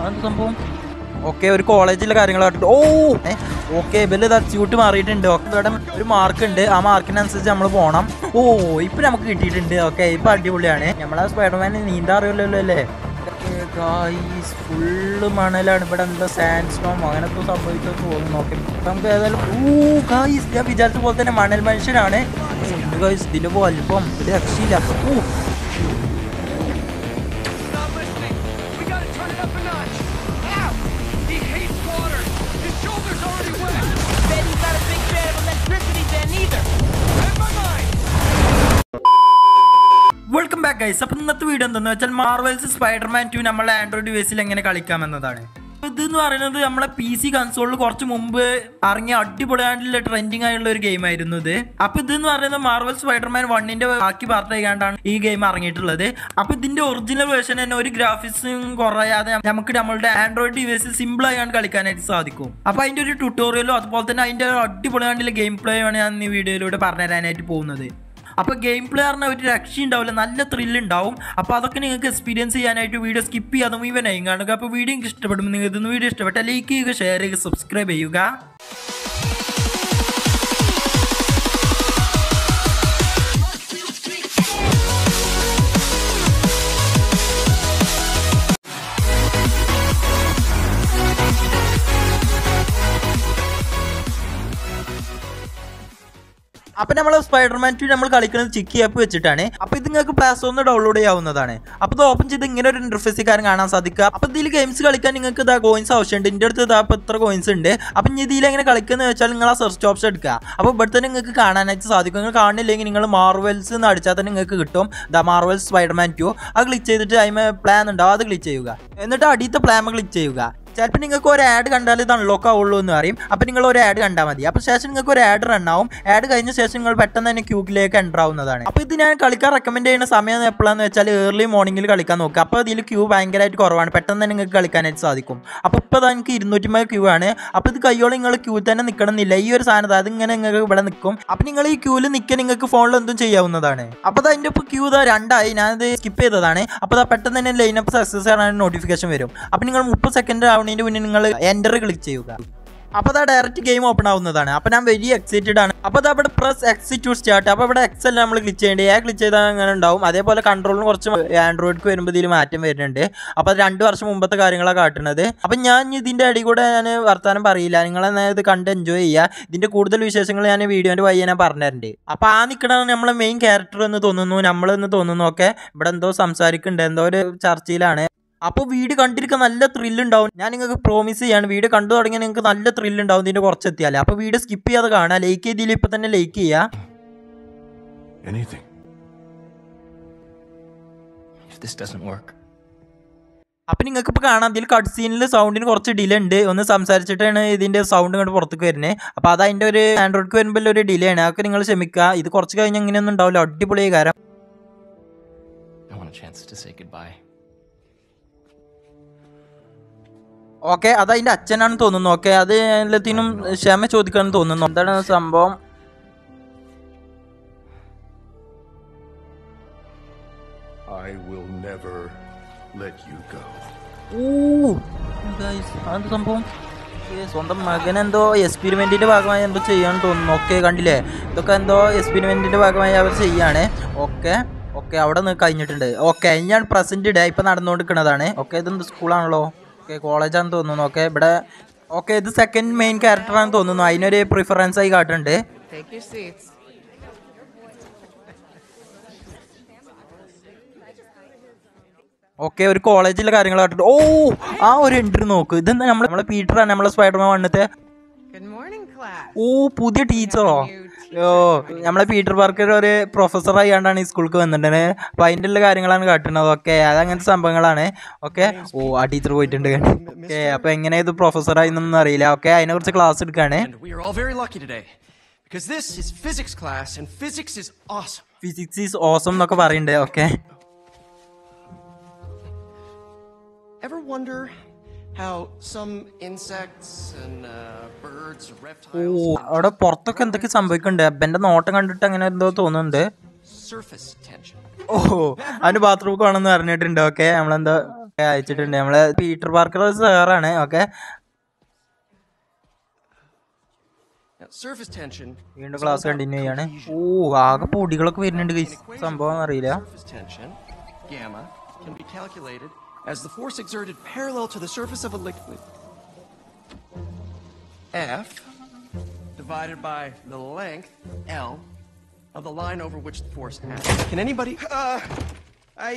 അതെന്ത് സംഭവം ഓക്കെ ഒരു കോളേജിലെ കാര്യങ്ങളായിട്ട് ഓ ഓക്കെ ഇവല് ഇതാ സ്യൂട്ട് മാറിയിട്ടുണ്ട് ഓക്കെ ഇവിടെ ഒരു മാർക്ക് ഉണ്ട് ആ മാർക്കിനനുസരിച്ച് നമ്മൾ പോകണം ഓ ഇപ്പൊ നമുക്ക് കിട്ടിയിട്ടുണ്ട് ഓക്കെ ഇപ്പൊ അടിപൊളിയാണ് നമ്മളെ സ്പൈഡർമാൻ നീന്താ അറിയില്ലല്ലോ അല്ലേ ഗായ്സ് ഫുള്ള് മണലാണ് ഇവിടെ എന്താ സാൻഡ് സ്റ്റോം അങ്ങനെ എന്തോ സംഭവിച്ചത് തോന്നുന്നു ഓക്കെ നമുക്ക് ഏതായാലും ഓ ഗായ്സ് ഞാൻ വിചാരിച്ച പോലെ തന്നെ മണൽ മനുഷ്യനാണ് ഗായ്സ് ഇതില് വലുപ്പം ഒരു രക്ഷയില്ല ഓ Stop listening. We gotta turn it up a notch. Ow! He hates water. His shoulder's already wet. Bet he's not a big fan of electricity then either. Read my mind. Welcome back guys അപ്പം ഇന്നത്തെ video എന്താണെന്ന് വെച്ചാൽ Marvel's Spiderman two നമ്മളെ Android ഡിവൈസിൽ എങ്ങനെ കളിക്കാമെന്നതാണ് ഇതെന്ന് പറയുന്നത് നമ്മളെ പി സി കൺസോളിൽ കുറച്ച് മുമ്പ് ഇറങ്ങിയ അടിപൊളിയായിട്ടുള്ള ട്രെൻഡിങ് ആയിട്ടുള്ള ഒരു ഗെയിം ആയിരുന്നു ഇത് അപ്പൊ ഇതെന്ന് പറയുന്നത് മാർവൽ സ്പൈഡർമാൻ വണ്ണിന്റെ ബാക്കി പാർട്ട് ആയിക്കാണ്ടാണ് ഈ ഗെയിം ഇറങ്ങിയിട്ടുള്ളത് അപ്പൊ ഇതിന്റെ ഒറിജിനൽ വേർഷൻ തന്നെ ഒരു ഗ്രാഫിക്സും കുറയാതെ നമുക്ക് നമ്മളുടെ ആൻഡ്രോയിഡ് ഡിവൈസിൽ സിമ്പിൾ ആയാണ് കളിക്കാനായിട്ട് സാധിക്കും അപ്പൊ അതിന്റെ ഒരു ട്യൂട്ടോറിയലും അതുപോലെ തന്നെ അതിന്റെ അടിപൊളിയായിട്ടുള്ള ഗെയിം പ്ലേ ആണ് ഞാൻ ഈ വീഡിയോയിലൂടെ പറഞ്ഞുതരാനായിട്ട് പോകുന്നത് അപ്പോൾ ഗെയിം പ്ലേ പറഞ്ഞാൽ ഒരു രക്ഷ ഉണ്ടാവില്ല നല്ല ത്രില്ല് ഉണ്ടാവും അപ്പോൾ അതൊക്കെ നിങ്ങൾക്ക് എക്സ്പീരിയൻസ് ചെയ്യാനായിട്ട് വീഡിയോ സ്കിപ്പ് ചെയ്യാതെ മുഴുവനായും കാണുക അപ്പോൾ വീഡിയോ നിങ്ങൾക്ക് ഇഷ്ടപ്പെടുമ്പോൾ നിങ്ങൾ ഇതൊന്ന് വീഡിയോ ഇഷ്ടപ്പെട്ടാൽ ലൈക്ക് ചെയ്യുക ഷെയർ ചെയ്യുക സബ്സ്ക്രൈബ് ചെയ്യുക അപ്പൊ നമ്മൾ സ്പൈഡർമാൻ ടു നമ്മൾ കളിക്കുന്നത് ചിക്കി ആപ്പ് വെച്ചിട്ടാണ് അപ്പൊ ഇത് നിങ്ങൾക്ക് പ്ലേ സ്റ്റോറിൽ ഡൗൺലോഡ് ചെയ്യാവുന്നതാണ് അപ്പൊ ഇത് ഓപ്പൺ ചെയ്ത് ഇങ്ങനെ ഒരു ഇന്റർഫേസ് കാര്യം കാണാൻ സാധിക്കുക അപ്പൊ ഇതിൽ ഗെയിംസ് കളിക്കാൻ നിങ്ങൾക്ക് ഇതാ കോയിൻസ് ആവശ്യമുണ്ട് ഇതിന്റെ അടുത്ത് ഇതാ ഇപ്പൊ ഇത്ര കോയിൻസ് ഉണ്ട് അപ്പൊ ഇനി ഇതിൽ എങ്ങനെ കളിക്കുന്നത് വെച്ചാൽ നിങ്ങൾ ആ സെർച്ച് ഓപ്ഷൻ എടുക്കുക അപ്പൊ ഇവിടെ തന്നെ നിങ്ങൾക്ക് കാണാനായിട്ട് സാധിക്കും നിങ്ങൾ കാണില്ലെങ്കിൽ നിങ്ങൾ മാർവൽസ് എന്ന് അടിച്ചാൽ തന്നെ നിങ്ങൾക്ക് കിട്ടും ദ മാർവൽസ് സ്പൈഡർമാൻ ടു അത് ക്ലിക്ക് ചെയ്തിട്ട് അതിന് പ്ലാൻ ഉണ്ടാവും അത് ക്ലിക്ക് ചെയ്യുക എന്നിട്ട് അടിയത്തെ പ്ലാൻ ക്ലിക്ക് ചെയ്യുക ചിലപ്പോൾ നിങ്ങൾക്ക് ഒരു ആഡ് കണ്ടാൽ ഇത് അൺലോക്ക് ആവുള്ളൂ എന്ന് പറയും അപ്പോൾ നിങ്ങൾ ഒരു ആഡ് കണ്ടാൽ മതി അപ്പോൾ ശേഷം നിങ്ങൾക്ക് ഒരു ആഡ് റൺ ആവും ആഡ് കഴിഞ്ഞ ശേഷം നിങ്ങൾ പെട്ടെന്ന് തന്നെ ക്യൂക്കിലേക്ക് എൻ്റർ ആവുന്നതാണ് അപ്പോൾ ഇത് ഞാൻ കളിക്കാൻ റെക്കമെൻഡ് ചെയ്യുന്ന സമയം എപ്പോഴാന്ന് വെച്ചാൽ ഏർലി മോർണിംഗിൽ കളിക്കാൻ നോക്കുക അപ്പോൾ ഇതിൽ ക്യൂ ഭയങ്കരമായിട്ട് കുറവാണ് പെട്ടെന്ന് തന്നെ നിങ്ങൾക്ക് കളിക്കാനായിട്ട് സാധിക്കും അപ്പോൾ ഇപ്പോൾ എനിക്ക് ഇരുന്നൂറ്റിമേ ക്യൂ ആണ് അപ്പോൾ ഇത് കയ്യോളം നിങ്ങൾ ക്യൂ തന്നെ നിൽക്കണമെന്നില്ല ഈ ഒരു സാധനം അത് ഇങ്ങനെ നിങ്ങൾക്ക് ഇവിടെ നിൽക്കും അപ്പോൾ നിങ്ങൾ ഈ ക്യൂവിൽ നിൽക്കാൻ നിങ്ങൾക്ക് ഫോണിൽ എന്തും ചെയ്യാവുന്നതാണ് അപ്പോൾ അതിൻ്റെ ഇപ്പോൾ ക്യൂ ഇതാ രണ്ടായി ഞാനത് സ്കിപ്പ് ചെയ്തതാണ് അപ്പോൾ ഇതാ പെട്ടെന്ന് തന്നെ ലൈനപ്പ് സക്സസ് ആണ് നോട്ടിഫിക്കേഷൻ വരും അപ്പോൾ നിങ്ങൾ മുപ്പത് സെക്കൻഡ് ആവുന്നതിന് മുന്നേ നിങ്ങൾ എൻ്റർ ക്ലിക്ക് ചെയ്യുക അപ്പോൾ അതാ ഡയറക്റ്റ് ഗെയിം ഓപ്പൺ ആവുന്നതാണ് അപ്പോൾ ഞാൻ വെരി എക്സൈറ്റഡ് ആണ് അപ്പോൾ അത് അവിടെ പ്രസ് എക്സ് ടു സ്റ്റാർട്ട് അപ്പോൾ ഇവിടെ എക്സ് അല്ല നമ്മൾ ക്ലിക്ക് ചെയ്യേണ്ടത് ഏ ക്ലിക്ക് ചെയ്താൽ അങ്ങനെ ഉണ്ടാവും അതേപോലെ കൺട്രോളിന് കുറച്ച് ആൻഡ്രോയിഡ്ക്ക് വരുമ്പോൾ ഇതിൽ മാറ്റം വരുന്നുണ്ട് അപ്പോൾ അത് രണ്ട് വർഷം മുമ്പത്തെ കാര്യങ്ങളാണ് കാട്ടുന്നത് അപ്പോൾ ഞാൻ ഇതിൻ്റെ അടി കൂടെ ഞാൻ വർത്താനം പറയില്ല നിങ്ങൾ ഇത് കണ്ട് എൻജോയ് ചെയ്യുക ഇതിൻ്റെ കൂടുതൽ വിശേഷങ്ങൾ ഞാൻ വീഡിയോൻ്റെ വഴി ഞാൻ പറഞ്ഞിട്ടുണ്ട് അപ്പോൾ ആ നിൽക്കണത് നമ്മളെ മെയിൻ ക്യാരക്ടർ എന്ന് തോന്നുന്നു നമ്മളെന്ന് തോന്നുന്നു ഒക്കെ ഇവിടെ എന്തോ സംസാരിക്കുന്നുണ്ട് എന്തോ ഒരു ചർച്ചയിലാണ് അപ്പോൾ വീഡിയോ കണ്ടിരിക്കാൻ നല്ല ത്രില്ല് ഉണ്ടാവും ഞാൻ നിങ്ങൾക്ക് പ്രോമിസ് ചെയ്യാണ് വീഡിയോ കണ്ടു തുടങ്ങിയാൽ നിങ്ങൾക്ക് നല്ല ത്രില്ല് ഉണ്ടാവും ഇതിൻ്റെ കുറച്ച് എത്തിയാലേ അപ്പോൾ വീഡിയോ സ്കിപ്പ് ചെയ്യാതെ കാണാം ലൈക്ക് ചെയ്തില്ല ഇപ്പം തന്നെ ലൈക്ക് ചെയ്യുക Anything. If this doesn't work, അപ്പം നിങ്ങൾക്ക് ഇപ്പോൾ കാണാം ഇതിൽ കട്ട് സീനിൽ സൗണ്ടിന് കുറച്ച് ഡിലേ ഉണ്ട് ഒന്ന് സംസാരിച്ചിട്ടാണ് ഇതിൻ്റെ സൗണ്ട് ഇങ്ങോട്ട് പുറത്തേക്ക് വരുന്നത് അപ്പോൾ അത് അതിൻ്റെ ഒരു ആൻഡ്രോയിഡ്ക്ക് വരുമ്പോൾ ഒരു ഡിലേ ആണ് അതൊക്കെ നിങ്ങൾ ക്ഷമിക്കുക ഇത് കുറച്ച് കഴിഞ്ഞ് അങ്ങനെയൊന്നും ഉണ്ടാവില്ല അടിപൊളി കാര്യം I want a chance to say goodbye. Okay അത് അതിൻ്റെ അച്ഛനാണെന്ന് തോന്നുന്നു ഓക്കെ അത് എല്ലാത്തിനും ക്ഷമ ചോദിക്കാണെന്ന് തോന്നുന്നു എന്താണ് സംഭവം I will never let you go. Ud, guys, അതെന്ത് സംഭവം ഏ, സ്വന്തം മകൻ എന്തോ എക്സ്പെരിമെന്റിന്റെ ഭാഗമായി എന്തോ ചെയ്യാൻ തോന്നുന്നു ഓക്കെ കണ്ടില്ലേ ഇതൊക്കെ എന്തോ എക്സ്പെരിമെന്റിന്റെ ഭാഗമായി അവർ ചെയ്യാണ് ഓക്കെ ഓക്കെ അവിടെ നിന്ന് കഴിഞ്ഞിട്ടുണ്ട് ഓക്കെ ഞാൻ പ്രസന്റ് ഡേ ഇപ്പൊ നടന്നുകൊണ്ടിരിക്കുന്നതാണ് ഓക്കെ ഇതെന്ത് സ്കൂളാണല്ലോ ഓക്കെ കോളേജാണെന്ന് തോന്നുന്നു ഓക്കെ ഇവിടെ ഓക്കെ ഇത് സെക്കൻഡ് മെയിൻ ക്യാരക്ടറാണെന്ന് തോന്നുന്നു അതിനൊരു പ്രിഫറൻസ് ആയി കാട്ടുന്നുണ്ട് Take your seats. ഓക്കെ ഒരു കോളേജിലെ കാര്യങ്ങൾ കാട്ടുന്നുണ്ട് ഓ ആ ഒരു എൻട്രി നോക്ക് ഇതെന്താ നമ്മളെ നമ്മളെ പീറ്ററാണ് നമ്മളെ സ്പൈഡർമാൻ വന്നിട്ട് Good morning, class. ഓ പുതിയ ടീച്ചറോ ഓ നമ്മളെ പീറ്റർ പാർക്കർ ഒരു പ്രൊഫസർ ആയിട്ടാണ് ഈ സ്കൂൾക്ക് വന്നിട്ടുള്ളത് അപ്പൊ അതിൻ്റെ ഉള്ള കാര്യങ്ങളാണ് കാട്ടുന്നത് ഓക്കെ അതങ്ങനത്തെ സംഭവങ്ങളാണ് ഓക്കെ ഓ ആ ടീച്ചർ പോയിട്ടുണ്ട് ഓക്കെ അപ്പൊ എങ്ങനെ ഇത് പ്രൊഫസർ ആയിന്നൊന്നും അറിയില്ല ഓക്കെ അതിനെ കുറിച്ച് ക്ലാസ് എടുക്കാണ് And we are all very lucky today. Because this is physics class, and physics is awesome. Physics is awesome എന്നൊക്കെ പറയുന്നുണ്ട് okay Ever wonder how some insects and uh, birds, oh reptiles, അവിടെ പുറത്തൊക്കെ എന്തൊക്കെ സംഭവിക്കുന്നുണ്ട് അപ്പൻ്റെ നോട്ടം കണ്ടിട്ട് അങ്ങനെ എന്തോ തോന്നുന്നുണ്ട് surface tension? ഓ അവന് ബാത്റൂം വേണമെന്ന് പറഞ്ഞിട്ടുണ്ട് ഓക്കെ നമ്മളെന്താ ഒക്കെ അയച്ചിട്ടുണ്ട് നമ്മളെ പീറ്റർ പാർക്കർ സാറാണ് ഓക്കെ Now, surface tension. വീണ്ടും is class all about continue ചെയ്യാണ് ഓ cohesion. ആകെ പൊടികളൊക്കെ വരുന്നുണ്ട് guys. സംഭവം അറിയില്ല Surface tension, gamma, can be calculated as the force exerted parallel to the surface of a liquid. F divided by the length, L, of the line over which the force acts. Can anybody? Uh, I.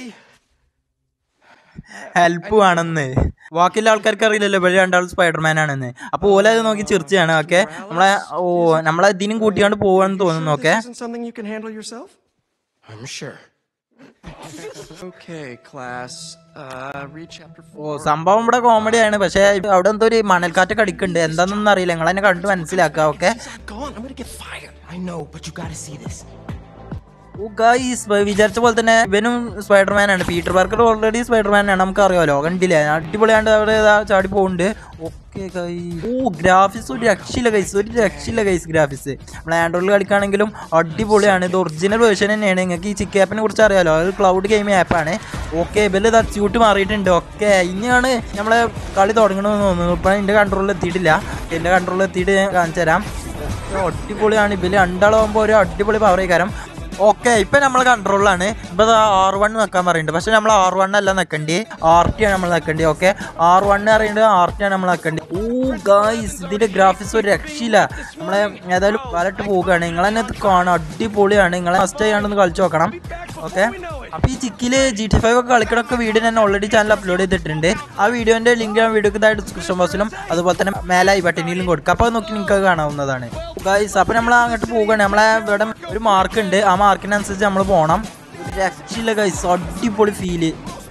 Help വേണമെന്ന് ബാക്കിയുള്ള ആൾക്കാർക്ക് അറിയില്ലല്ലോ ഇവിടെ രണ്ടാൾ Spiderman ആണെന്ന് അപ്പൊ ഓല അത് നോക്കി ചിരിച്ചാണ് ഓക്കെ നമ്മളെ ഓ നമ്മളെ ഇതിനും കൂട്ടിയാണ്ട് പോവാന്ന് തോന്നുന്നു Sure okay this isn't something you can handle yourself? I'm sure. okay, class. Uh, read chapter oh four. സംഭവം ഇവിടെ കോമഡി ആണ് പക്ഷെ അവിടെ എന്തോ ഒരു മണൽക്കാറ്റ് കടിക്കുന്നുണ്ട് എന്താണെന്നൊന്നും അറിയില്ല നിങ്ങൾ എന്നെ കണ്ട് മനസ്സിലാക്കുക okay Go on, I'm gonna get fired. I know, but you gotta see this. Oh guys വിചാരിച്ച പോലെ തന്നെ ഇവനും സ്പൈഡർമാൻ ആണ് പീറ്റർ പാർക്കർ ഓൾറെഡി സ്പൈഡർമാൻ ആണ് നമുക്ക് അറിയാമല്ലോ കണ്ടില്ലേ അടിപൊളിയാണ്ട് അവിടെ ഇതാ ചാടി പോകുന്നുണ്ട് ഓക്കെ ഗൈ ഓ ഗ്രാഫിക്സ് ഒരു രക്ഷയില്ല ഗൈസ് ഒരു രക്ഷയില്ല ഗൈസ് ഗ്രാഫിക്സ് നമ്മൾ ആൻഡ്രോയിഡിൽ കളിക്കുകയാണെങ്കിലും അടിപൊളിയാണ് ഇത് ഒറിജിനൽ വേർഷൻ തന്നെയാണ് നിങ്ങൾക്ക് ഈ ചിക്ക് ആപ്പിനെ കുറിച്ച് അറിയാമല്ലോ അത് ക്ലൗഡ് ഗെയിമിംഗ് ആപ്പാണ് ഓക്കെ ഇവല് തച്ചിട്ട് മാറിയിട്ടുണ്ട് ഓക്കെ ഇനിയാണ് നമ്മളെ കളി തുടങ്ങണമെന്ന് തോന്നുന്നു ഇപ്പം എൻ്റെ കൺട്രോളിൽ എത്തിയിട്ടില്ല എൻ്റെ കൺട്രോളിൽ എത്തിയിട്ട് ഞാൻ കാണിച്ചു തരാം ഓക്കെ അടിപൊളിയാണ് ഇവല് രണ്ടാളാകുമ്പോൾ ഒരു അടിപൊളി പവർ കാരം ഓക്കെ ഇപ്പൊ നമ്മൾ കൺട്രോളിലാണ് ഇപ്പൊ ആർ വൺ നിൽക്കാൻ പറയുന്നുണ്ട് പക്ഷെ നമ്മൾ ആർ വൺ അല്ല നിൽക്കണ്ടി ആർ ടി ആണ് നമ്മൾ നിൽക്കണ്ടി ഓക്കെ ആർ വൺ പറയുന്നത് ആർ ടി ആണ് നമ്മൾ നിൽക്കണ്ടി ഓ ഗായ്സ് ഇതിന്റെ ഗ്രാഫിക്സ് ഒരു രക്ഷയില്ല നമ്മളെ ഏതായാലും വലട്ട് പോവുകയാണ് നിങ്ങൾ തന്നെ ഇത് കാണാം അടിപൊളിയാണ് നിങ്ങളെ ഫസ്റ്റ് ചെയ്യാണ്ടെന്ന് കളിച്ചു നോക്കണം ഓക്കെ അപ്പൊ ഈ ചിക്കില് ജി ടി ഫൈവ് ഒക്കെ കളിക്കണൊക്കെ വീഡിയോ ഞാൻ ഓൾറെഡി ചാനൽ അപ്ലോഡ് ചെയ്തിട്ടുണ്ട് ആ വീഡിയോന്റെ ലിങ്ക് ഞാൻ വീഡിയോക്ക് താഴെ ഡിസ്ക്രിപ്ഷൻ ബോക്സിലും അതുപോലെ തന്നെ മേലെ ഐ ബട്ടനിലും കൊടുക്കുക അപ്പോൾ അത് നോക്കി നിങ്ങൾക്ക് അത് കാണാവുന്നതാണ് ഗൈസ് അപ്പോൾ നമ്മൾ അങ്ങോട്ട് പോവുകയാണ് നമ്മളെ ഇവിടെ ഒരു മാർക്ക് ഉണ്ട് ആ മാർക്കിനനുസരിച്ച് നമ്മൾ പോകണം ഒരു രക്ഷയില്ല ഗൈസ് അടിപൊളി ഫീല്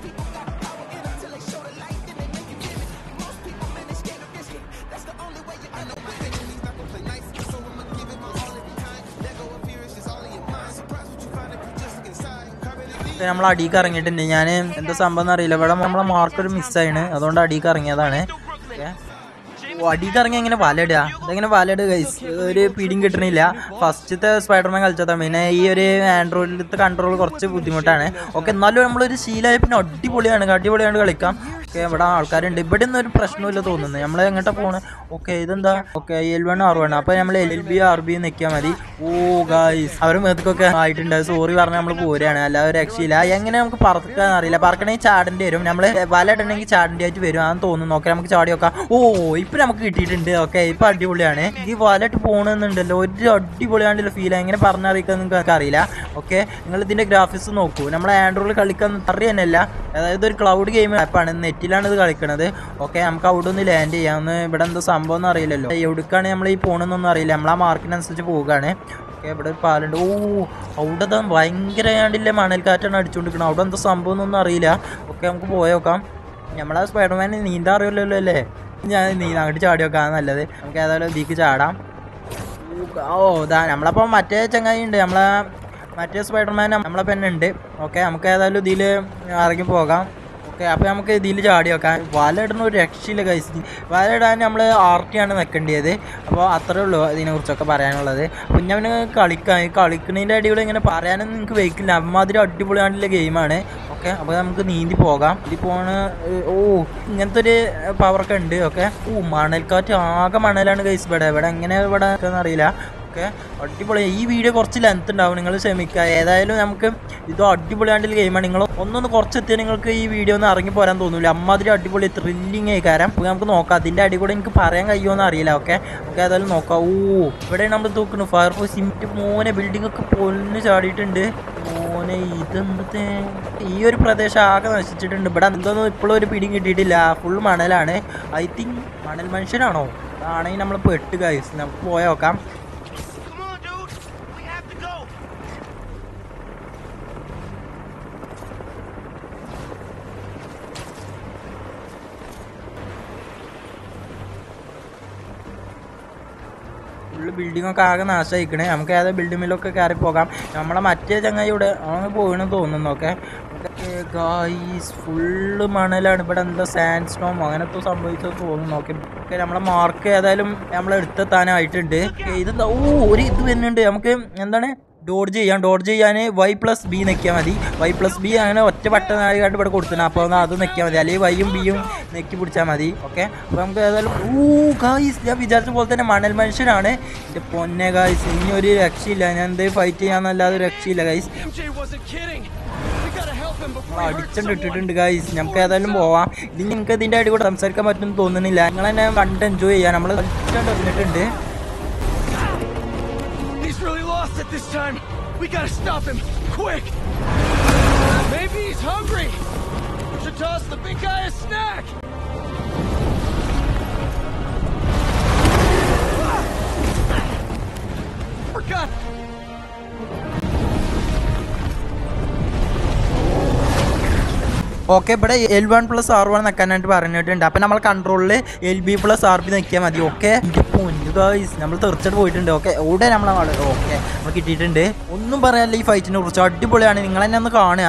നമ്മൾ അടിക്ക് ഇറങ്ങിയിട്ടുണ്ട് ഞാൻ എന്താ സംഭവം എന്നറിയില്ല ഇവിടെ നമ്മളെ മാർക്ക് ഒരു മിസ്സായിണ് അതുകൊണ്ട് അടിക്ക് ഇറങ്ങിയതാണ് ഓക്കെ ഓ, അടിക്ക് ഇറങ്ങി എങ്ങനെ വലയിടുക ഇതെങ്ങനെ വലയിടുക ഗൈസ് ഒരു പിടിയും കിട്ടണില്ല ഫസ്റ്റത്തെ സ്പൈഡർമാൻ കളിച്ചതാണ് പിന്നെ ഈ ഒരു ആൻഡ്രോയിഡിലത്തെ കൺട്രോൾ കുറച്ച് ബുദ്ധിമുട്ടാണ് ഓക്കെ എന്നാലും നമ്മളൊരു ശീലമായി പിന്നെ അടിപൊളിയാണ് അടിപൊളിയാണ് കളിക്കാം ഓക്കെ ഇവിടെ ആൾക്കാരുണ്ട് ഇവിടെ ഒന്നും ഒരു പ്രശ്നമില്ല തോന്നുന്നു നമ്മൾ എങ്ങോട്ടാ പോണ് ഓക്കെ ഇതെന്താ okay L one R one അപ്പോൾ നമ്മൾ എൽ ബി ആർ ബി നിൽക്കിയാൽ മതി ഓ ഗായ്സ് അവർ മേത്തൊക്കെ ആയിട്ടുണ്ട് സോറി പറഞ്ഞാൽ നമ്മൾ പോരുകയാണ് അല്ലാതെ ഒരു രക്ഷയില്ല എങ്ങനെ നമുക്ക് പറക്കാൻ അറിയില്ല പറക്കണമെങ്കിൽ ചാടേണ്ടി വരും നമ്മൾ വല ഇടണമെങ്കിൽ ചാടേണ്ടി ആയിട്ട് വരും അതെന്ന് തോന്നുന്നു ഓക്കെ നമുക്ക് ചാടി നോക്കാം ഓ ഇപ്പൊ നമുക്ക് കിട്ടിയിട്ടുണ്ട് ഓക്കെ ഇപ്പൊ അടിപൊളിയാണ് ഈ വലയിട്ട് പോകണമെന്നുണ്ടല്ലോ ഒരു അടിപൊളിയാണ്ടല്ലോ ഫീൽ എങ്ങനെ പറഞ്ഞറിയിക്കാൻ നിങ്ങൾക്ക് അറിയില്ല ഓക്കെ നിങ്ങൾ ഇതിന്റെ ഗ്രാഫിക്സ് നോക്കൂ നമ്മൾ ആൻഡ്രോയിഡ് കളിക്കാൻ അറിയാനല്ല അതായത് ഒരു ക്ലൗഡ് ഗെയിം ആപ്പാണ് നെറ്റിലാണ് ഇത് കളിക്കണത് ഓക്കെ നമുക്ക് അവിടെ ഒന്ന് ലാൻഡ് ചെയ്യാം ഒന്ന് ഇവിടെ എന്തോ സംഭവം ഒന്നും അറിയില്ലല്ലോ എവിടേക്കാണ് നമ്മൾ ഈ പോകണമെന്നൊന്നും അറിയില്ല നമ്മൾ ആ മാർക്കിനനുസരിച്ച് പോവുകയാണ് ഓക്കെ ഇവിടെ ഒരു പാലുണ്ട് ഓ അവിടെ ദാ ഭയങ്കരമാണ്ടില്ല മണൽക്കാറ്റാണ് അടിച്ചുകൊണ്ടിരിക്കുന്നത് അവിടെ എന്തോ സംഭവം എന്നൊന്നും അറിയില്ല ഓക്കെ നമുക്ക് പോയോക്കാം നമ്മളെ സ്പൈഡർമാൻ നീന്താൻ അറിയില്ലല്ലോ അല്ലേ ഞാൻ നീ അങ്ങോട്ട് ചാടി വെക്കാൻ നല്ലത് നമുക്ക് ഏതായാലും ഇതിക്ക് ചാടാം ഓ ഇതാ നമ്മളപ്പോൾ മറ്റേ ചങ്ങായി ഉണ്ട് നമ്മളെ മറ്റേ സ്പൈഡർമാൻ നമ്മളെ പെണ്ണുണ്ട് ഓക്കെ നമുക്ക് ഏതായാലും ഇതിൽ ഇറങ്ങി പോകാം ഓക്കെ അപ്പോൾ നമുക്ക് ഇതിൽ ചാടി വെക്കാം വല ഇടുന്ന ഒരു രക്ഷയില്ല കഴിച്ച് വല ഇടാൻ നമ്മൾ ആർ ടി ആണ് വെക്കേണ്ടത് അപ്പോൾ അത്രേ ഉള്ളൂ ഇതിനെക്കുറിച്ചൊക്കെ പറയാനുള്ളത് കുഞ്ഞവന് കളിക്കാൻ ഈ കളിക്കുന്നതിൻ്റെ അടിപൊളി ഇങ്ങനെ പറയാനൊന്നും നിങ്ങൾക്ക് വെക്കില്ല അമ്മാതിരി അടിപൊളിയായിട്ടുള്ള ഗെയിമാണ് ഓക്കെ അപ്പോൾ നമുക്ക് നീന്തി പോകാം ഇതിൽ പോണ ഓ ഇങ്ങനത്തെ ഒരു പവറൊക്കെ ഉണ്ട് ഓക്കെ ഓ മണൽക്കാറ്റ് ആകെ മണലാണ് കൈസ് ഇവിടെ ഇവിടെ എങ്ങനെ ഇവിടെ അറിയില്ല ഓക്കെ അടിപൊളി ഈ വീഡിയോ കുറച്ച് ലെങ്ത് ഉണ്ടാവും നിങ്ങൾ ക്ഷമിക്കുക ഏതായാലും നമുക്ക് ഇത് അടിപൊളിയായിട്ടുള്ള ഗെയിമാണ് നിങ്ങൾ ഒന്നൊന്ന് കുറച്ചെത്തിയാൽ നിങ്ങൾക്ക് ഈ വീഡിയോ ഒന്ന് ഇറങ്ങി പോരാൻ തോന്നില്ല അമ്മാതിരി അടിപൊളി ത്രില്ലിങ് ആയിക്കാരം അപ്പോൾ നമുക്ക് നോക്കാം അതിൻ്റെ അടി കൂടെ എനിക്ക് പറയാൻ കഴിയുമോ അറിയില്ല ഓക്കെ നമുക്ക് ഏതായാലും നോക്കാം ഓ ഇവിടെ നമ്മൾ തൂക്കുന്നു ഫയർ ഫോഴ്സ് സിമിറ്റ് മോനെ ബിൽഡിംഗ് ഒക്കെ പൊളിഞ്ഞ് ചാടിയിട്ടുണ്ട് മോനെ ഇതെന്തേ ഈ ഒരു പ്രദേശം ആകെ നശിച്ചിട്ടുണ്ട് ഇവിടെ എന്തൊന്നും ഇപ്പോഴും ഒരു പിടിയും കിട്ടിയിട്ടില്ല ഫുൾ മണലാണ് ഐ തിങ്ക് മണൽ മനുഷ്യനാണോ ആണെങ്കിൽ നമ്മൾ പെട്ട് കായ്സ് നമുക്ക് പോയി നോക്കാം Come on, dude. We have to go. Full building ഒക്കെ ആകെ നാശമായിക്കണേ നമുക്ക് ഏതാ ബിൽഡിങ്ങിലൊക്കെ കയറി പോകാം നമ്മളെ മറ്റേ ചങ്ങായിയുടെ അവന് പോകണമെന്ന് തോന്നുന്നു ഓക്കെ ഗായ്സ് ഫുള്ള് മണലാണ് ഇവിടെ എന്താ സാൻഡ് സ്റ്റോം അങ്ങനത്തെ സംഭവിച്ചത് തോന്നുന്നു ഓക്കെ ഓക്കെ നമ്മളെ മാർക്ക് ഏതായാലും നമ്മൾ എടുത്തെത്താനായിട്ടുണ്ട് Okay, ഇതെന്താ ഓ ഒരു ഇത് വരുന്നുണ്ട് നമുക്ക് എന്താണ് ഡോഡ്ജ് ചെയ്യാം ഡോഡ്ജ് ചെയ്യാൻ വൈ പ്ലസ് ബി നിൽക്കിയാൽ മതി വൈ പ്ലസ് ബി അങ്ങനെ ഒറ്റ ബട്ടൺ കണ്ട് ഇവിടെ കൊടുക്കണം അപ്പോൾ ഒന്ന് അത് നിൽക്കിയാൽ മതി അല്ലെങ്കിൽ വൈയും ബിയും നെക്കി പിടിച്ചാൽ മതി ഓക്കെ അപ്പോൾ നമുക്ക് ഏതായാലും ഓ ഗായ്സ് ഞാൻ വിചാരിച്ച പോലെ തന്നെ മണൽ മനുഷ്യനാണ് എൻ്റെ പൊന്നെ ഗായ്സ് ഇനി ഒരു രക്ഷയില്ല ഞാൻ എന്ത് ഫൈറ്റ് ചെയ്യാന്നല്ലാതെ ഒരു രക്ഷയില്ല guys MJ wasn't kidding. We gotta help him before he hurts അടിച്ചണ്ട് someone. ഇട്ടിട്ടുണ്ട് ഗായ്സ് നമുക്ക് ഏതായാലും പോവാം ഇനി നിങ്ങൾക്ക് ഇതിൻ്റെ അടി കൂടെ സംസാരിക്കാൻ പറ്റുമെന്ന് തോന്നുന്നില്ല നിങ്ങൾ തന്നെ കണ്ട് എൻജോയ് ചെയ്യാം നമ്മൾ കളിച്ചുകൊണ്ട് ഇറങ്ങിയിട്ടുണ്ട് He's really lost it this time. We gotta stop him. Quick! Maybe he's hungry. We should toss the big guy a snack. Forgot. Okay ഇവിടെ L one plus R one നിൽക്കാനായിട്ട് പറഞ്ഞിട്ടുണ്ട് അപ്പം നമ്മൾ കൺട്രോളിൽ L B plus R B നിൽക്കിയാൽ മതി okay guys നമ്മൾ തീർച്ചയായിട്ടും പോയിട്ടുണ്ട് ഓക്കെ ഇവിടെ നമ്മളെ ഓക്കെ നമ്മൾ കിട്ടിയിട്ടുണ്ട് ഒന്നും പറയാനില്ല ഈ ഫൈറ്റിനെ കുറിച്ച് അടിപൊളിയാണ് നിങ്ങൾ തന്നെ ഒന്ന് കാണുക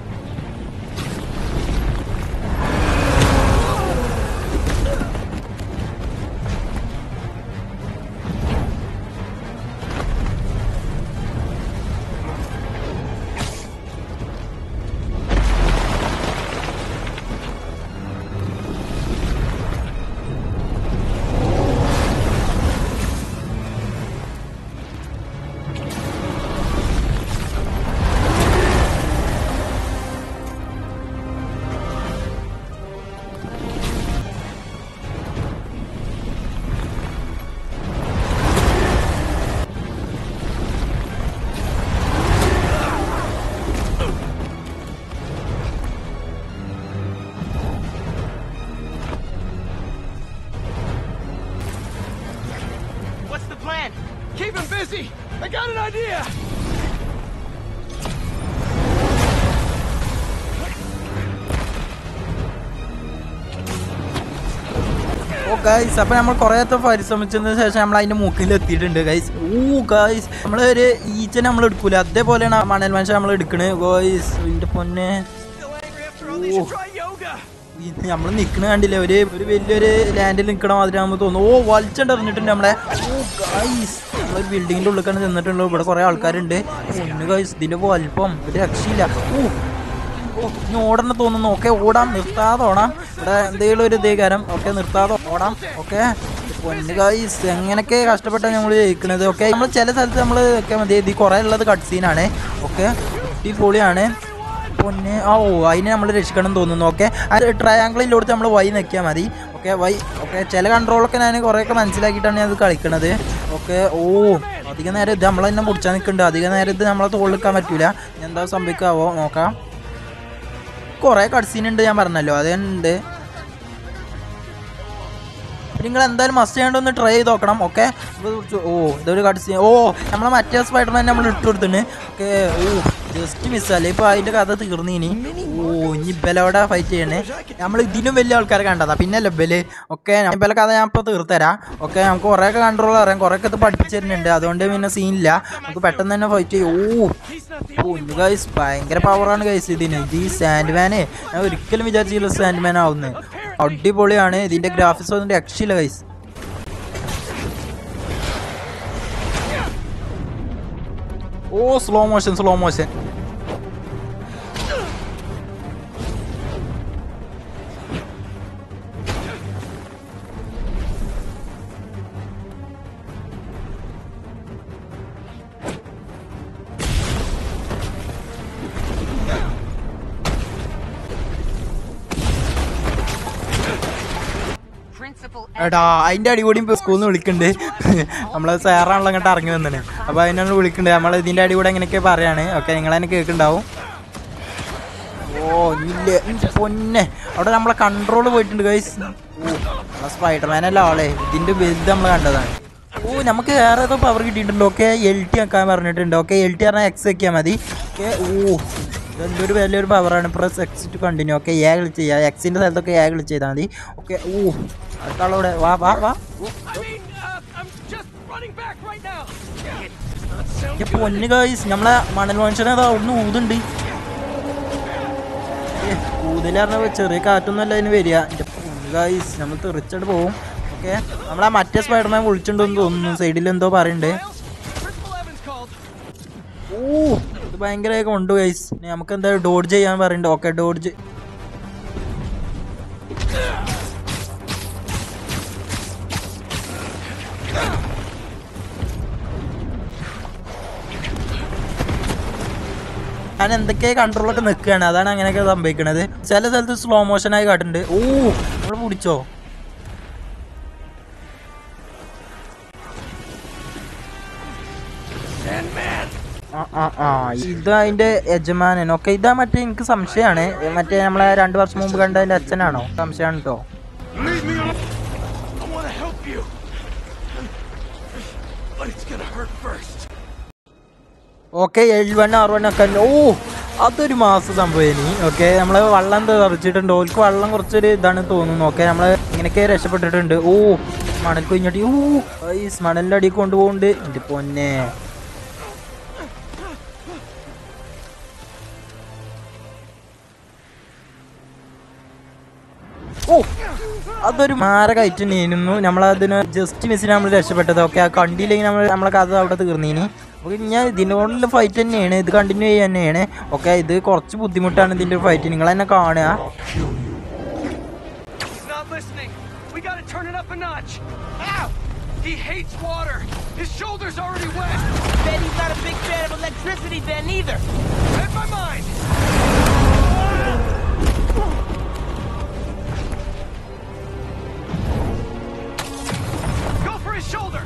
What's the plan? Keep him busy. I got an idea. Oh guys അപ്പോൾ നമ്മൾ കുറേത്തെ പരിശ്രമിച്ചതിന് ശേഷം നമ്മൾ അതിൻ്റെ മൂക്കിൽ എത്തിയിട്ടുണ്ട് ഗൈസ് ഓ ഗൈസ് നമ്മൾ ഒരു ഈച്ചനെ നമ്മൾ എടുക്കൂല അതേപോലെയാണ് ആ മണൽ മനുഷ്യൻ നമ്മൾ എടുക്കണത് ഗൈസ് എൻ്റെ പൊന്നെ Still angry after all these? You try yoga. നമ്മൾ നിൽക്കണ കണ്ടില്ലേ ഒരു ഒരു വലിയൊരു ലാൻഡിൽ നിൽക്കണ മാതിരി ആകുമ്പോൾ തോന്നുന്നു ഓ വലിച്ചണ്ട് എറിഞ്ഞിട്ടുണ്ട് നമ്മളെ ഓ ഗൈസ് നമ്മളൊരു ബിൽഡിങ്ങിൻ്റെ ഉള്ളിലേക്കാണ് ചെന്നിട്ടുള്ളത് ഇവിടെ കുറേ ആൾക്കാരുണ്ട് ഒന്ന് ഗൈസ് ഇതിൻ്റെ വലിപ്പം ഒരു രക്ഷയില്ല ഓ ഓ ഇനി ഓടണം തോന്നുന്നു ഓക്കെ ഓടാം നിർത്താതെ ഓടാം ഇവിടെ എന്തെങ്കിലും ഒരു ഇതേ കാരം ഓക്കെ നിർത്താതെ ഓടാം ഓക്കെ പൊന്ന് ഗൈസ് എങ്ങനെയൊക്കെ കഷ്ടപ്പെട്ടാണ് നമ്മൾ ജയിക്കണത് ഓക്കെ നമ്മൾ ചില സ്ഥലത്ത് നമ്മൾ ഒക്കെ മതി ഇത് കുറേ ഉള്ളത് കട്ട് സീനാണ് ഓക്കെ അടിപൊളിയാണ് പൊന്നെ ആ ഓ അതിനെ നമ്മൾ രക്ഷിക്കണം എന്ന് തോന്നുന്നു ഓക്കെ അത് ട്രയാങ്കിളിലോട്ട് നമ്മൾ വൈ നിൽക്കിയാൽ മതി ഓക്കെ വൈ ഓക്കെ ചില കൺട്രോളൊക്കെ ഞാൻ കുറേയൊക്കെ മനസ്സിലാക്കിയിട്ടാണ് ഞാൻ അത് കളിക്കണത് ഓക്കെ ഓ അധികം നേരം ഇത് നമ്മൾ തന്നെ പിടിച്ചാൽ നിൽക്കുന്നുണ്ട് അധികം നേരം ഇത് നമ്മളെ തോളിൽ നിൽക്കാൻ പറ്റൂല ഇനി എന്താ സംഭവിക്കാവോ നോക്കാം കുറേ കട്സീൻ ഉണ്ട് ഞാൻ പറഞ്ഞല്ലോ അതുണ്ട് നിങ്ങൾ എന്തായാലും മസ്റ്റ് ചെയ്യേണ്ട ഒന്ന് ട്രൈ ചെയ്ത് നോക്കണം ഓക്കെ ഓ ഇതൊരു കട്സീൻ ഓ നമ്മളെ മറ്റേ സ്പൈഡർമാൻ നമ്മൾ ഇട്ട് കൊടുത്തിന് ഓക്കെ ഓ ജസ്റ്റ് മിസ്സല്ലേ ഇപ്പൊ അതിന്റെ കഥ തീർന്നു ഇനി ഓ ഇനി ബലോടെ ഫൈറ്റ് ചെയ്യണേ നമ്മൾ ഇതിനും വലിയ ആൾക്കാരെ കണ്ടതാ പിന്നെ ബല് ഓക്കെ ബല കഥ ഞാൻ ഇപ്പൊ തീർത്തരാം ഓക്കെ നമുക്ക് കുറേയൊക്കെ കൺട്രോൾ അറിയാം കുറേയൊക്കെ ഇത് പഠിപ്പിച്ചു തരുന്നുണ്ട് അതുകൊണ്ട് പിന്നെ സീനില്ല നമുക്ക് പെട്ടെന്ന് തന്നെ ഫൈറ്റ് ചെയ്യും ഓ പൊന്നു ഗൈസ് ഭയങ്കര പവറാണ് ഗൈസ് ഇതിന് ഇത് ഈ സാൻഡ്മാനെ ഞാൻ ഒരിക്കലും വിചാരിച്ചില്ല സാൻഡ്മാൻ ആവുന്നത് അടിപൊളിയാണ് ഇതിന്റെ ഗ്രാഫിക്സ് ഒന്നും രക്ഷയില്ല guys oh slow motion slow motion Principal എടാ അതിന്റെ അടിപൊളി സ്കൂളിൽ നിന്ന് വിളിക്കുന്നുണ്ട് നമ്മളെ സാറാണല്ലോ അങ്ങോട്ട് ഇറങ്ങി വന്നത് അപ്പോൾ അതിനാണ് വിളിക്കുന്നുണ്ട് നമ്മൾ ഇതിന്റെ അടികൂടെ എങ്ങനെയൊക്കെ പറയാണ് ഓക്കെ നിങ്ങൾ തന്നെ കേൾക്കുന്നുണ്ടാവും ഓ ഇല്ല ഇന്റെ പൊന്നെ അവിടെ നമ്മളെ കൺട്രോൾ പോയിട്ടുണ്ട് ഗൈസ് ഓ നമ്മളെ സ്പൈഡർമാനല്ല ആളെ ഇതിന്റെ വലുത് നമ്മൾ കണ്ടതാണ് ഓ നമുക്ക് വേറെ ഏതോ പവർ കിട്ടിയിട്ടുണ്ടല്ലോ ഓക്കെ എൽ ടി ആക്കാൻ പറഞ്ഞിട്ടുണ്ട് ഓക്കെ എൽ ടി പറഞ്ഞാൽ എക്സ് വെക്കാൻ മതി ഓക്കെ ഓ ഇതെന്തൊരു വലിയൊരു പവറാണ് press X to continue okay ഏ കളിച്ച് ചെയ്യാം എക്സിൻ്റെ സ്ഥലത്തൊക്കെ ഏ കളിച്ച് ചെയ്താൽ മതി ഓക്കെ ഓ അടുത്താളോടെ വാ വാ വാ ഓ, I mean, uh, I'm just running back right now. Does not sound ഈ പൊന്ന് ഗൈസ് നമ്മളെ മണൽ മനുഷ്യനെ അതാ ഒന്ന് ഊതുണ്ട് ഊതല് പറഞ്ഞ ചെറിയ കാറ്റൊന്നുമല്ല അതിന് വരിക എൻ്റെ പൊന്ന് ഗൈസ് നമ്മൾ തെറിച്ചിട്ട് പോവും ഓക്കെ നമ്മളെ മറ്റേ സ്പൈഡർമാൻ വിളിച്ചിട്ടുണ്ടെന്ന് തോന്നുന്നു സൈഡിൽ എന്തോ പറയുന്നുണ്ട് Miles, Principal Evans called. ഓ ഇത് ഭയങ്കര കൊണ്ട് ഗൈസ് നമുക്ക് എന്തായാലും ഡോഡ്ജ് ചെയ്യാൻ പറയുന്നുണ്ട് ഓക്കെ ഡോഡ്ജ് ഞാൻ എന്തൊക്കെ കൺട്രോളൊക്കെ നിൽക്കുകയാണ് അതാണ് അങ്ങനെയൊക്കെ സംഭവിക്കണത് ചില സ്ഥലത്ത് സ്ലോ മോഷനായി കാട്ടുന്നുണ്ട് ഓ നമ്മൾ പിടിച്ചോ ആ, ആ, ആ. ഇത് അതിന്റെ യജമാനൻ ഓക്കെ ഇതാ മറ്റേ എനിക്ക് സംശയമാണ് മറ്റേ നമ്മളെ രണ്ടു വർഷം മുമ്പ് കണ്ട അതിന്റെ അച്ഛനാണോ സംശയമാണ് കേട്ടോ Leave me alone. I want to help you. But it's gonna hurt first. Okay L one R one ഒക്കെ ഉണ്ട്. ഓ അതൊരു മാസം സംഭവം ഇനി ഓക്കെ നമ്മള് വെള്ളം തെറിച്ചിട്ടുണ്ട് ഓൽക്ക് വെള്ളം കുറച്ചൊരു ഇതാണ് തോന്നുന്നു ഓക്കെ നമ്മള് ഇങ്ങനെയൊക്കെ രക്ഷപ്പെട്ടിട്ടുണ്ട് ഓ മണൽ കുഞ്ഞടി ഓ ഈ മണലിന്റെ അടി കൊണ്ടുപോകുന്നുണ്ട് എന്റെ പൊന്നെ ഓ അതൊരു മാരകമായിട്ട് നീനുന്നു നമ്മളതിന് ജസ്റ്റ് മിസ്സിന് നമ്മൾ രക്ഷപ്പെട്ടത് ഓക്കെ ആ കണ്ടില്ലെങ്കിൽ നമ്മൾ നമ്മളെ കഥ അവിടെ തീർന്നീനി അപ്പോൾ ഞാൻ ഇതിനോടുള്ള ഫൈറ്റ് തന്നെയാണ് ഇത് കണ്ടിന്യൂ ചെയ്യാൻ തന്നെയാണ് ഓക്കെ ഇത് കുറച്ച് ബുദ്ധിമുട്ടാണ് ഇതിൻ്റെ ഫൈറ്റ് നിങ്ങൾ തന്നെ കാണുക He's not listening. We gotta turn it up a notch. Ow! He hates water. His shoulder's already wet. Bet he's not a big fan of electricity then either. Read my mind. Go for his shoulder.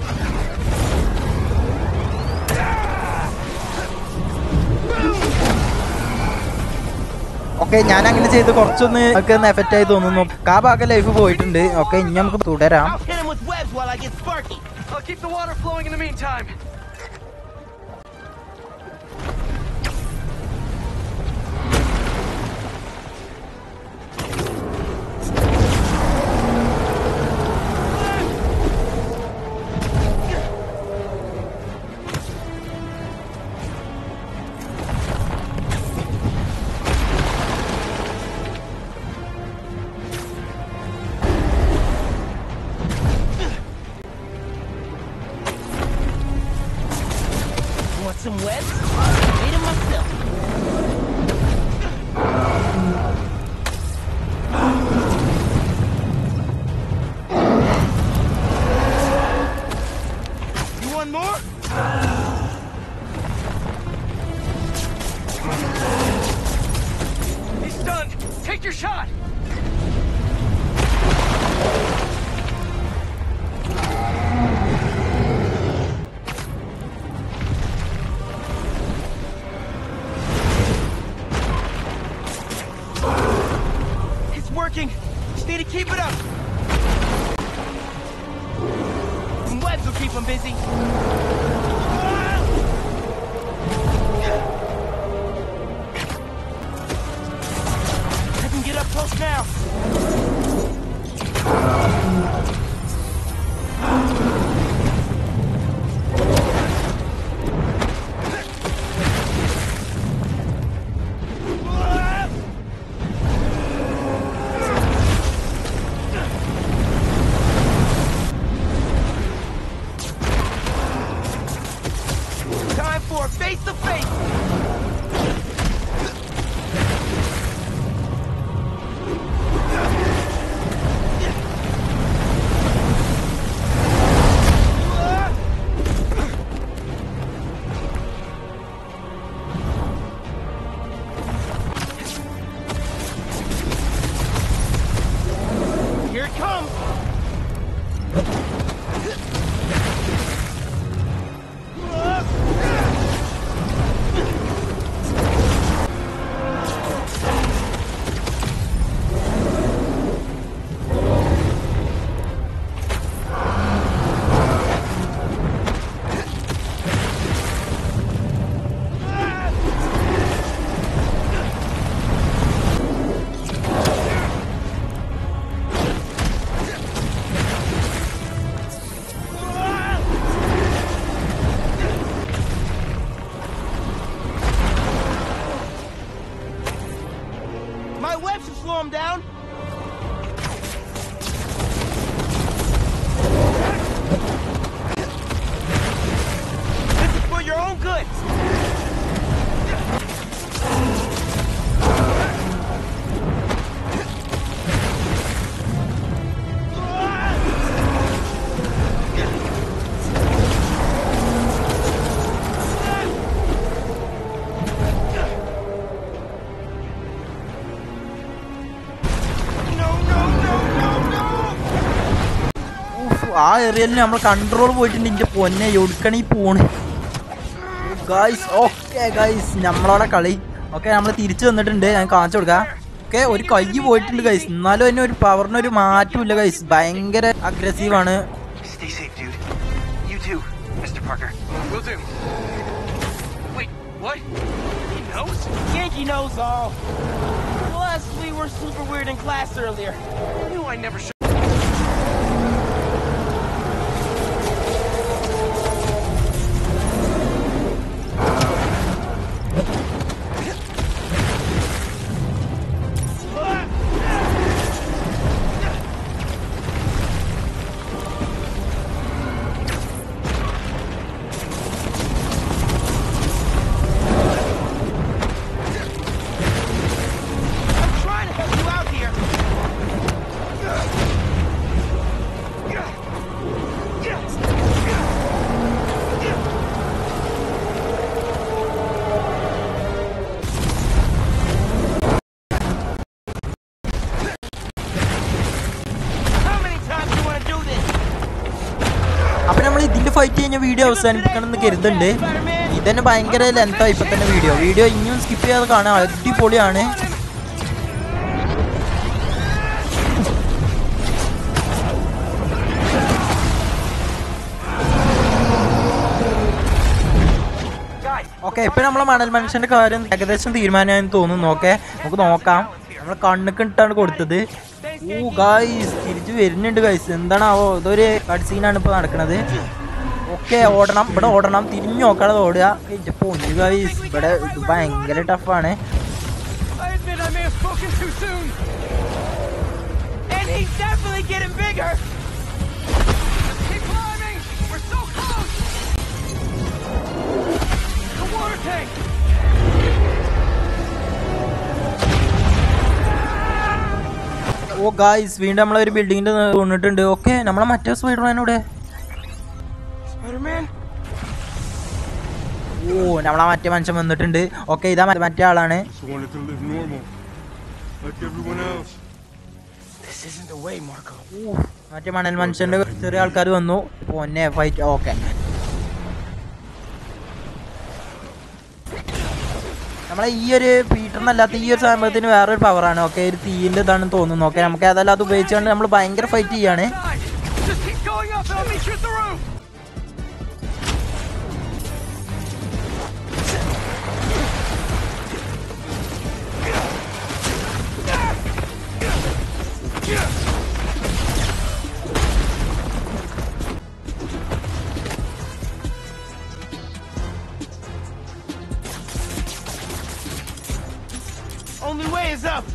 Okay ഞാൻ അങ്ങനെ ചെയ്ത് കുറച്ചൊന്ന് ഒക്കെ effect ആയി തോന്നുന്നു ആ ഭാഗം life പോയിട്ടുണ്ട് ഓക്കെ ഇനി നമുക്ക് തുടരാം I'll hit him with webs while I get Sparky. I'll keep the water flowing in the meantime. Want some webs? Made them myself. You want more? He's stunned. Take your shot. It's working. Just need to keep it up. Some webs will keep him busy. I can get up close now. Time for face to face. Here it comes. ആ ഏരിയയിൽ നമ്മൾ control പോയിട്ടുണ്ട് ഇന്റെ പൊന്നെ എവിടുക്കണീ പോണ് guys okay guys നമ്മളവിടെ കളി okay നമ്മൾ തിരിച്ചു വന്നിട്ടുണ്ട് ഞാൻ കാണിച്ചു കൊടുക്കാം ഓക്കെ ഒരു കൈ പോയിട്ടുണ്ട് ഗൈസ് എന്നാലും അതിന് ഒരു പവറിനൊരു മാറ്റമില്ല ഗൈസ് ഭയങ്കര അഗ്രസീവ് ആണ് Stay safe, dude. You too, Mr. Parker. Will do. Wait, what? He knows? Yankee knows all. Plus, we were super weird in class earlier. I knew I never should. I'm trying to help you out here. How many times you want to do this? അപ്പൊ നമ്മൾ ഇതിന്റെ fight കഴിഞ്ഞ video അവസാനിപ്പിക്കണം എന്ന് കരുതുന്നുണ്ട് ഇതന്നെ ഭയങ്കര ലെങ്തായി ഇപ്പൊ തന്നെ വീഡിയോ വീഡിയോ ഇനിയും സ്കിപ്പ് ചെയ്യാതെ കാണാം അടിപൊളിയാണ് ഓക്കെ ഇപ്പൊ നമ്മളെ മണൽ മനുഷ്യന്റെ കാര്യം ഏകദേശം തീരുമാനമായെന്ന് തോന്നുന്നു ഓക്കെ നമുക്ക് നോക്കാം നമ്മൾ കണ്ണുക്കിട്ടാണ് കൊടുത്തത് ഓ ഗായ്സ് തിരിച്ചു വരുന്നുണ്ട് ഗൈസ് എന്താണാവോ ഇതൊരു കട്ട് സീനാണ് ഇപ്പൊ നടക്കുന്നത് ഓക്കെ ഓടണം ഇവിടെ ഓടണം തിരിഞ്ഞു നോക്കാതെ ഓടുക എന്റെ പൊന്നു ഗൈസ് ഇവിടെ ഇത് ഭയങ്കര ടഫാണ് I admit I may have spoken too soon. And he's definitely getting bigger. Keep climbing. We're so close. The water tank. ഓ ഗായ്സ് വീണ്ടും നമ്മളെ ഒരു ബിൽഡിങ്ങിന്റെ കൊണ്ടിട്ടുണ്ട് ഓക്കെ നമ്മളെ മറ്റേ സ്പൈഡർമാനൂടെ Spider-Man? ഓ നമ്മളെ മറ്റേ മനുഷ്യൻ വന്നിട്ടുണ്ട് ഓക്കെ ഇതാ മറ്റേ- മറ്റേ ആളാണ് Just wanted to live normal, like everyone else. This isn't the way, Marco. ഊ, മറ്റേ മണൽ മനുഷ്യന്റെ ചെറിയ ആൾക്കാർ വന്നു പൊന്നെ ഫൈറ്റ് ഓക്കെ നമ്മളെ ഈ ഒരു പീറ്ററിനല്ലാത്ത ഈ ഒരു സാധനത്തിന് വേറൊരു പവറാണ് ഓക്കെ ഒരു തീയിൻ്റെ ഇതാണെന്ന് തോന്നുന്നു ഓക്കെ നമുക്ക് ഏതായാലും അത് ഉപയോഗിച്ചുകൊണ്ട് നമ്മൾ ഭയങ്കര ഫൈറ്റ് ചെയ്യാണ് Side. Just keep going up and I'll meet you at the roof. Only way is up.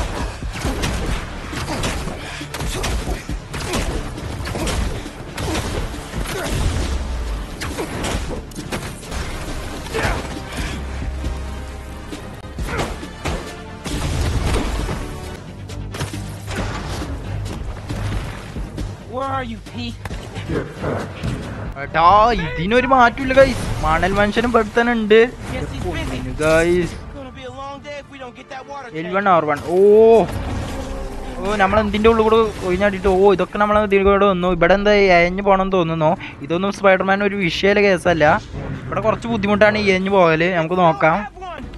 Where are you, Pete? എടാ ഇതിനൊരു മാറ്റമില്ല ഗൈസ് മണൽ മനുഷ്യനും പെടുത്തന്നെ ഉണ്ട് Guess he's busy. Guys It's gonna be a long day if we don't get that water എൽ tank. One R one ഓ ഓ നമ്മൾ എന്തിന്റെ ഉള്ളിൽ കൂടെ ഒഴിഞ്ഞാടിയിട്ട് ഓ ഇതൊക്കെ നമ്മൾ ഇതിൽ കൂടെ വന്നു ഇവിടെ എന്താ എഴഞ്ഞു പോകണമെന്ന് തോന്നുന്നു ഇതൊന്നും സ്പൈഡർമാൻ ഒരു വിഷയമുള്ള കേസല്ല ഇവിടെ കുറച്ച് ബുദ്ധിമുട്ടാണ് ഈ എഴഞ്ഞു പോകല് നമുക്ക് നോക്കാം Have one.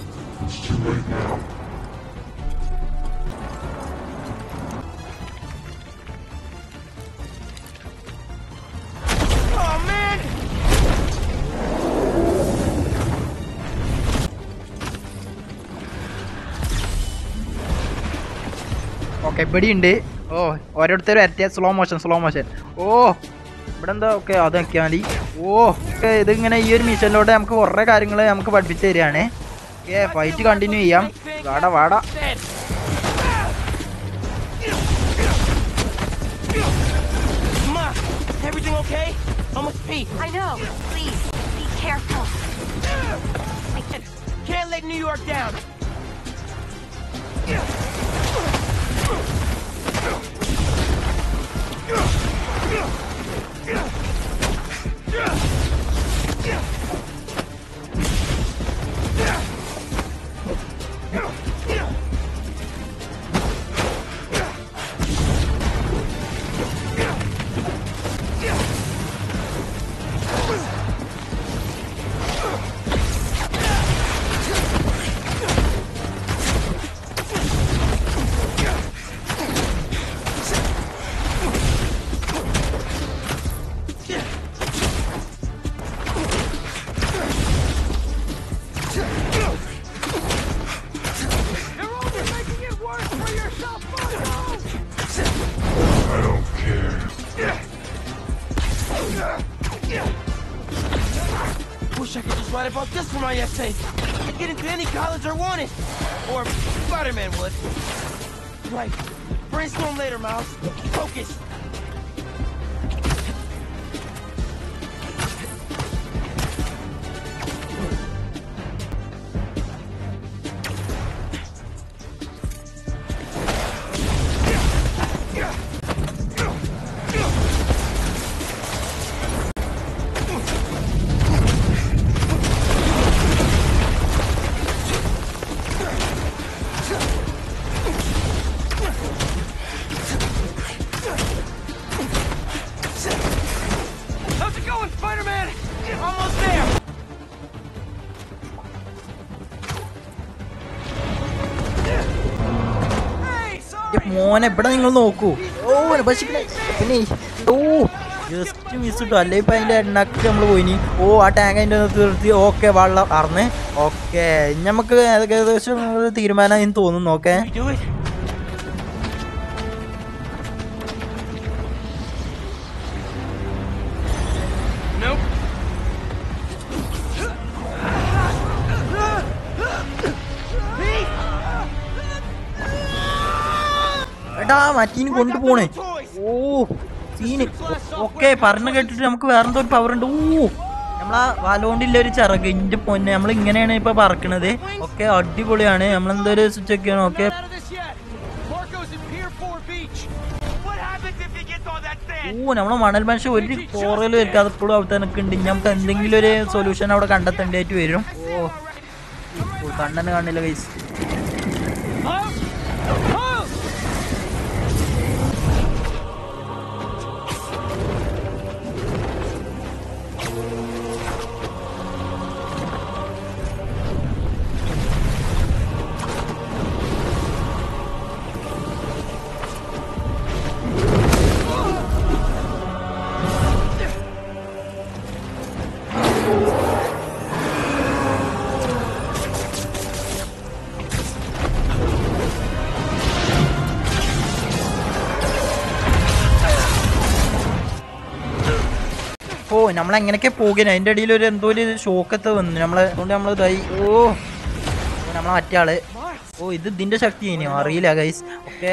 Oh man! Okay ഇവിടെ ഉണ്ട് ഓ ഓരോരുത്തരും വരട്ടിയ സ്ലോ മോഷൻ സ്ലോ മോഷൻ ഓ ഇവിടെ എന്താ ഓക്കെ അത് നോക്കിയാൽ മതി ഓ ഓക്കെ ഇതിങ്ങനെ ഈ ഒരു മിഷനിലൂടെ നമുക്ക് കുറേ കാര്യങ്ങൾ നമുക്ക് പഠിപ്പിച്ച് തരികയാണ് ഓക്കെ ഫൈറ്റ് കണ്ടിന്യൂ ചെയ്യാം വാടാ വാടാ Dead. Ma, everything okay? I'm with Pete. I know. Please, be careful. Can't let New York down. mind if I bought this for my essay? I'd get into any college I wanted. Or Spider-Man would. Right. Brainstorm later, Miles. Focus. How's it going, Spider-Man? Almost there. Hey, sorry. ഏ, മോനെ ഇവിടെ നിങ്ങൾ നോക്കൂ ഓ നശിക്കണേ പിന്നെ ഓ just miss കിട്ടും അല്ലെ ഇപ്പൊ അതിന്റെ എണ്ണക്ക് നമ്മൾ പോയിനി ഓ ആ ടാങ്ക് അതിന്റെ അകത്ത് നിർത്തി ഓക്കെ വെള്ളം അറിഞ്ഞ് ഓക്കെ നമുക്ക് ഏകദേശം ഒരു തീരുമാനം എന്ന് തോന്നുന്നു okay We do it? Nope. എടാ മറ്റീന് കൊണ്ടുപോണേ ഓ സീന് ഓക്കെ പറഞ്ഞു കേട്ടിട്ട് നമുക്ക് വേറെ എന്തോ ഒരു പവർ ഉണ്ട് ഓ നമ്മളാ വലോണ്ടില്ല ഒരു ചിറക് ഇന്റെ പൊന്നെ നമ്മൾ ഇങ്ങനെയാണ് ഇപ്പൊ പറക്കണത് ഓക്കെ അടിപൊളിയാണ് നമ്മളെന്തോ ഒരു സ്വിച്ച് ഒക്കെ okay Out of this yet. Marco's in Pier 4 Beach. What happens if he gets all that sand? ഓ നമ്മളെ മണൽ മനുഷ്യ ഒരു കോറലും വെക്കാതെ ഇപ്പോഴും അവിടെ തന്നെ ഉണ്ട് നമുക്ക് എന്തെങ്കിലും ഒരു സൊല്യൂഷൻ അവിടെ കണ്ടെത്തേണ്ടതായിട്ട് വരും ഓ ഓ, കണ്ണന് കാണില്ല കൈസ് Miles? Miles! ഓ നമ്മൾ എങ്ങനെയൊക്കെ പോകുന്നത് അതിന്റെ ഇടയിൽ ഒരു എന്തോ ഒരു ഷോക്കത്തെ വന്നു നമ്മളെ അതുകൊണ്ട് നമ്മൾ ഇതായി ഓ ഓ, നമ്മളെ മറ്റേ ആള് ഓ ഇത് ഇതിന്റെ ശക്തി ഇനിയോ അറിയില്ല ഗൈസ് ഓക്കെ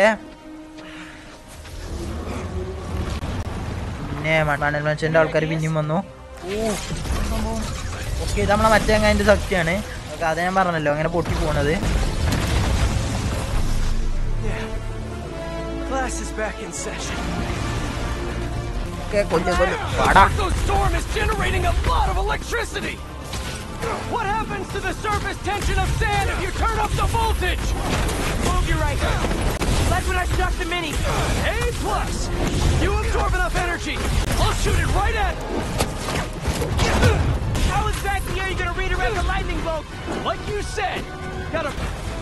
പിന്നെ മ- മണൽ മനുഷ്യന്റെ ആൾക്കാർ പിന്നെയും വന്നു ഓ ഓക്കെ ഇത് നമ്മളെ മറ്റേ അങ്ങ് ശക്തിയാണ് ഓക്കെ അത് ഞാൻ പറഞ്ഞല്ലോ അങ്ങനെ പൊട്ടി പോണത് Class is back in session. Okay കൊല്ലു കൊല്ലു പാടാ Marco's storm is generating a lot of electricity! What happens to the surface tension of sand if you turn up the voltage? Move you right. Like when I struck the mini. A plus! You absorb enough energy! I'll shoot it right at How exactly are you gonna redirect a lightning bolt? Like you said! Gotta...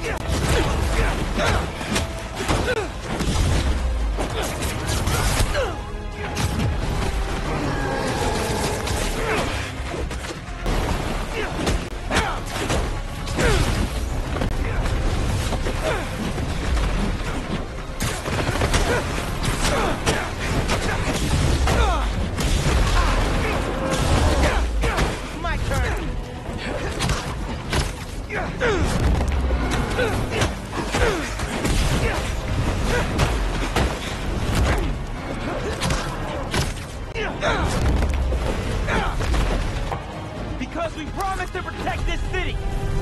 My turn. Because we promised to protect this city.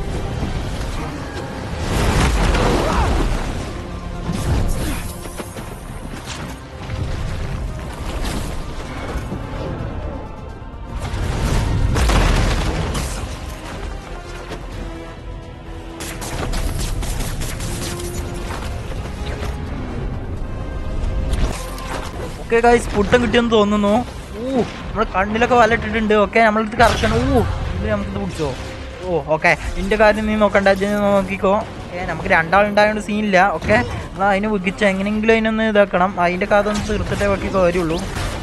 Okay guys ഫുഡും കിട്ടിയെന്ന് തോന്നുന്നു ഊ നമ്മുടെ കണ്ണിലൊക്കെ വല ഇട്ടിട്ടുണ്ട് okay നമ്മളിത് കറക്കണം ഊ ഇത് നമുക്കിത് പിടിച്ചോ ഓ ഓക്കെ നിന്റെ കാര്യം നീ നോക്കണ്ട ഇജ്ജ് നീ നോക്കിക്കോ ഏ നമുക്ക് രണ്ടാളുണ്ടായതുകൊണ്ട് സീനില്ല ഓക്കെ നമ്മൾ അതിനെ വിളിച്ച് എങ്ങനെയെങ്കിലും അതിനൊന്ന് ഇതാക്കണം അതിൻ്റെ കഥ ഒന്ന് തീർത്തിട്ടേ ബാക്കി കാര്യമുള്ളൂ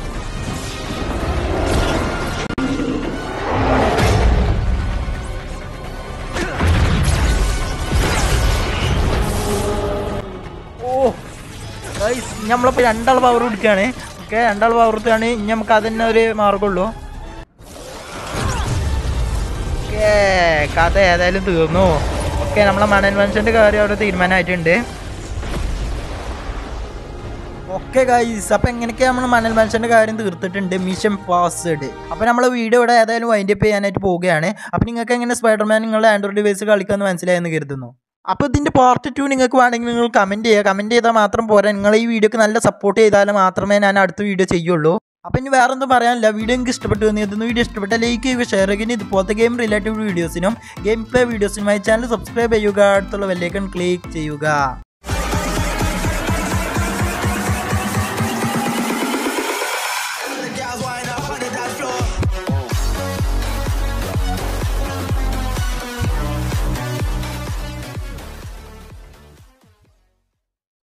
ഓ ഗൈസ് നമ്മളിപ്പോൾ രണ്ടാൾ പവർ കൊടുക്കുകയാണ് ഓക്കെ രണ്ടാൾ പവർ കൊടുക്കുകയാണ് ഇനി നമുക്ക് അതന്നെ ഒരു മാർഗമുള്ളൂ ഓക്കെ ഏ കഥ ഏതായാലും തീർന്നു ഓക്കെ നമ്മളെ മണൽ മനുഷ്യന്റെ കാര്യം അവിടെ തീരുമാനമായിട്ടുണ്ട് ഓക്കെ ഗൈസ് അപ്പൊ എങ്ങനെയൊക്കെ നമ്മൾ മണൽ മനുഷ്യന്റെ കാര്യം തീർത്തിട്ടുണ്ട് മിഷൻ പാസ്ഡ് അപ്പൊ നമ്മളെ വീഡിയോ ഇവിടെ ഏതായാലും വൈൻഡ് അപ്പ് ചെയ്യാനായിട്ട് പോവുകയാണ് അപ്പൊ നിങ്ങൾക്ക് എങ്ങനെ സ്പൈഡർമാൻ നിങ്ങളുടെ ആൻഡ്രോയിഡ് ഡിവൈസ് കളിക്കാമെന്ന് മനസ്സിലായെന്ന് കരുതുന്നു അപ്പോൾ ഇതിന്റെ പാർട്ട് ടു നിങ്ങൾക്ക് വേണമെങ്കിൽ നിങ്ങൾ കമന്റ് ചെയ്യുക കമന്റ് ചെയ്താൽ മാത്രം പോരാ നിങ്ങൾ ഈ വീഡിയോക്ക് നല്ല സപ്പോർട്ട് ചെയ്താൽ മാത്രമേ ഞാൻ അടുത്ത വീഡിയോ ചെയ്യുള്ളൂ അപ്പം ഇനി വേറെ ഒന്നും പറയാനില്ല വീഡിയോ എനിക്ക് ഇഷ്ടപ്പെട്ടു എന്ന് ഇതൊന്ന് വീഡിയോ ഇഷ്ടപ്പെട്ട ലൈക്ക് ചെയ്യുക ഷെയർ ചെയ്യുക ഇതുപോലത്തെ ഗെയിം റിലേറ്റീവ് വീഡിയോസിനും ഗെയിം പ്ലേ വീഡിയോസിനുമായി ചാനൽ സബ്സ്ക്രൈബ് ചെയ്യുക അടുത്തുള്ള വെല്ലേക്കൺ ക്ലിക്ക് ചെയ്യുക